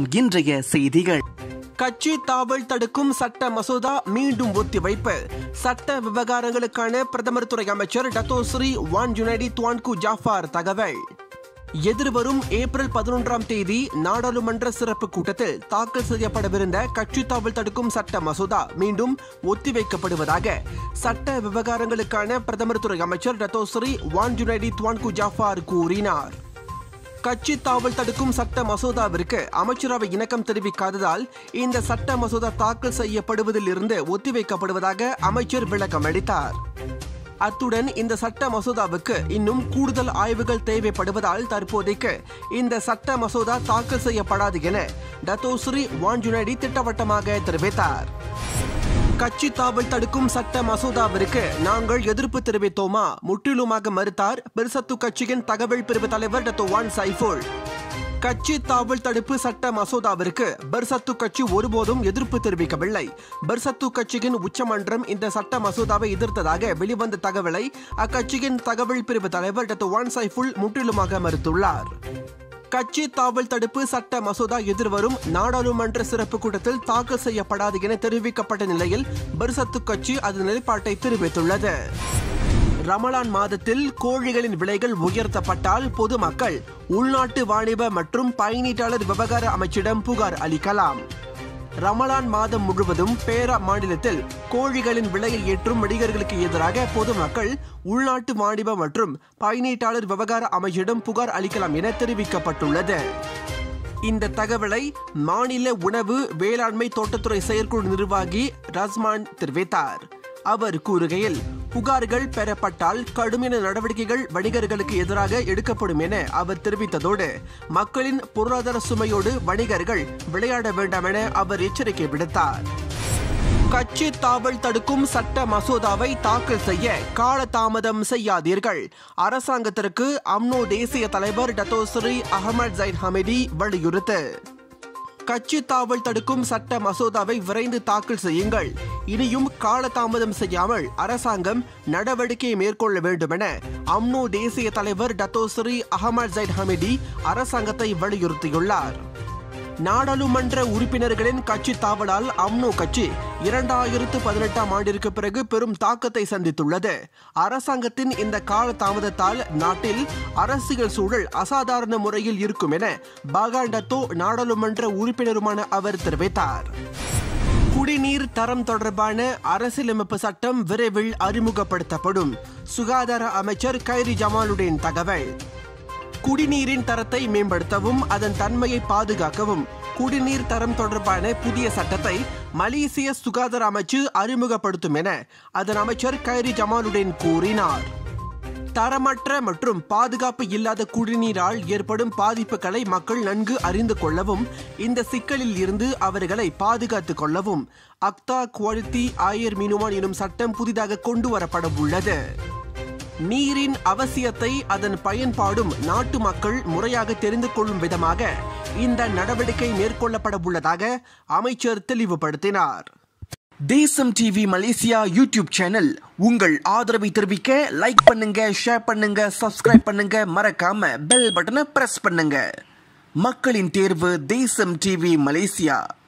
இன்றைய செய்திகள் கட்சி தாவல் தடுக்கும் சட்ட மசோதா மீண்டும் ஒத்திவைப்பு சட்ட விவகாரங்களுக்கான பிரதமர் துறை அமைச்சர் Dato Sri Wan Junaidi Tuanku Jaafar தகவல் எதிர்வரும் ஏப்ரல் பதினொன்றாம் தேதி நாடாளுமன்ற சிறப்பு கூட்டத்தில் தாக்கல் செய்யப்படவிருந்த கட்சி தாவல் தடுக்கும் சட்ட மசோதா மீண்டும் ஒத்திவைக்கப்படுவதாக சட்ட விவகாரங்களுக்கான பிரதமர் துறை அமைச்சர் Dato Sri Wan Junaidi Tuanku Jaafar கூறினார் கட்சி தாவல் தடுக்கும் சட்ட மசோதாவிற்கு அமைச்சரவை இணக்கம் தெரிவிக்காததால் இந்த சட்ட மசோதா தாக்கல் செய்யப்படுவதில் இருந்து ஒத்திவைக்கப்படுவதாக அமைச்சர் விளக்கம் அளித்தார் அத்துடன் இந்த சட்ட மசோதாவுக்கு இன்னும் கூடுதல் ஆய்வுகள் தேவைப்படுவதால் தற்போதைக்கு இந்த சட்ட மசோதா தாக்கல் செய்யப்படாது என டத்தோஸ்ரீ வான்ஜுனடி திட்டவட்டமாக தெரிவித்தார் கட்சி தாவல் தடுக்கும் சட்ட மசோதாவிற்கு நாங்கள் எதிர்ப்பு தெரிவித்தோமா முற்றிலுமாக மறுத்தார் பெருசத்து கட்சியின் தகவல் பிரிவு தலைவர் டத்தோ வான் சைஃபுல் கட்சி தாவல் தடுப்பு சட்ட மசோதாவிற்கு பர்சத்து கட்சி ஒருபோதும் எதிர்ப்பு தெரிவிக்கவில்லை பர்சத்து கட்சியின் உச்சமன்றம் இந்த சட்ட மசோதாவை எதிர்த்ததாக வெளிவந்த தகவலை அக்கட்சியின் தகவல் பிரிவு தலைவர் டத்தோ வான் சைஃபுல் முற்றிலுமாக மறுத்துள்ளார் கட்சி தாவல் தடுப்பு சட்ட மசோதா எதிர்வரும் நாடாளுமன்ற சிறப்பு கூட்டத்தில் தாக்கல் செய்யப்படாது என தெரிவிக்கப்பட்ட நிலையில் பரிசத்து கட்சி அதன் நிலைப்பாட்டை தெரிவித்துள்ளது ரமலான் மாதத்தில் கோழிகளின் விலைகள் உயர்த்தப்பட்டால் பொதுமக்கள் உள்நாட்டு வாணிப மற்றும் பயணீட்டாளர் விவகார அமைச்சிடம் புகார் அளிக்கலாம் ரமலான் மாதம் முழுவதும் பேரா மாநிலத்தில் கோழிகளின் விலையை ஏற்றும் வணிகர்களுக்கு எதிராக பொதுமக்கள் உள்நாட்டு வாணிப மற்றும் பயணீட்டாளர் விவகார அமைச்சிடம் புகார் அளிக்கலாம் என தெரிவிக்கப்பட்டுள்ளது இந்த தகவலை மாநில உணவு வேளாண்மை தோட்டத்துறை செயற்குழு நிர்வாகி ரஸ்மான் தெரிவித்தார் அவர் கூறுகையில் புகார்கள் பெறப்பட்டால் கடுமையான நடவடிக்கைகள் வணிகர்களுக்கு எதிராக எடுக்கப்படும் என அவர் தெரிவித்ததோடு மக்களின் பொருளாதார சுமையோடு வணிகர்கள் விளையாட வேண்டாம் என அவர் எச்சரிக்கை விடுத்தார் கட்சி தாவல் தடுக்கும் சட்ட மசோதாவை தாக்கல் செய்ய காலதாமதம் செய்யாதீர்கள் அரசாங்கத்திற்கு அம்னோ தேசிய தலைவர் டத்தோஸ்ரீ அகமது ஜைன் ஹமிதி வலியுறுத்து கட்சி தாவல் தடுக்கும் சட்ட மசோதாவை விரைந்து தாக்கல் செய்யுங்கள் இனியும் காலதாமதம் செய்யாமல் அரசாங்கம் நடவடிக்கை மேற்கொள்ள வேண்டும் என அம்னோ தேசிய தலைவர் டத்தோஸ்ரீ அகமது ஜைட் ஹமிதி அரசாங்கத்தை வலியுறுத்தியுள்ளார் நாடாளுமன்ற உறுப்பினர்களின் கட்சி தாவலால் அம்னோ கட்சி இரண்டாயிரத்து பதினெட்டாம் ஆண்டிற்கு பிறகு பெரும் தாக்கத்தை சந்தித்துள்ளது அரசாங்கத்தின் இந்த கால தாமதத்தால் நாட்டில் அரசியல் சூழல் அசாதாரண முறையில் இருக்கும் என பாகாண்டத்தோ நாடாளுமன்ற உறுப்பினருமான அவர் தெரிவித்தார் குடிநீர் தரம் தொடர்பான அரசியலமைப்பு சட்டம் விரைவில் அறிமுகப்படுத்தப்படும் சுகாதார அமைச்சர் கைரி ஜமாலுடன் தகவல் குடிநீரின் தரத்தை மேம்படுத்தவும் அதன் தன்மையை பாதுகாக்கவும் குடிநீர் தரம் தொடர்பான புதிய சட்டத்தை மலேசிய சுகாதார அமைச்சு அறிமுகப்படுத்தும் என அதன் அமைச்சர் கைரி ஜமாலுடன் கூறினார் தரமற்ற மற்றும் பாதுகாப்பு இல்லாத குடிநீரால் ஏற்படும் பாதிப்புகளை மக்கள் நன்கு அறிந்து கொள்ளவும் இந்த சிக்கலில் இருந்து அவர்களை பாதுகாத்துக் கொள்ளவும் அக்தா குவாலிட்டி ஆயர் மினுவான் எனும் சட்டம் புதிதாக கொண்டு வரப்பட உள்ளது நீரின் அவசியத்தை அதன் பயன்பாடும் நாட்டு மக்கள் முறையாக தெரிந்து கொள்ளும் விதமாக இந்த நடவடிக்கை மேற்கொள்ளப்பட உள்ளதாக அமைச்சர் தெளிவுபடுத்தினார் தேசம் டிவி மலேசியா யூடியூப் சேனல் உங்கள் ஆதரவை தெரிவிக்க லைக் பண்ணுங்க ஷேர் பண்ணுங்க சப்ஸ்கிரைப் பண்ணுங்க மறக்காம பெல் பட்டனை பிரஸ் பண்ணுங்க மக்களின் தேர்வு தேசம் டிவி மலேசியா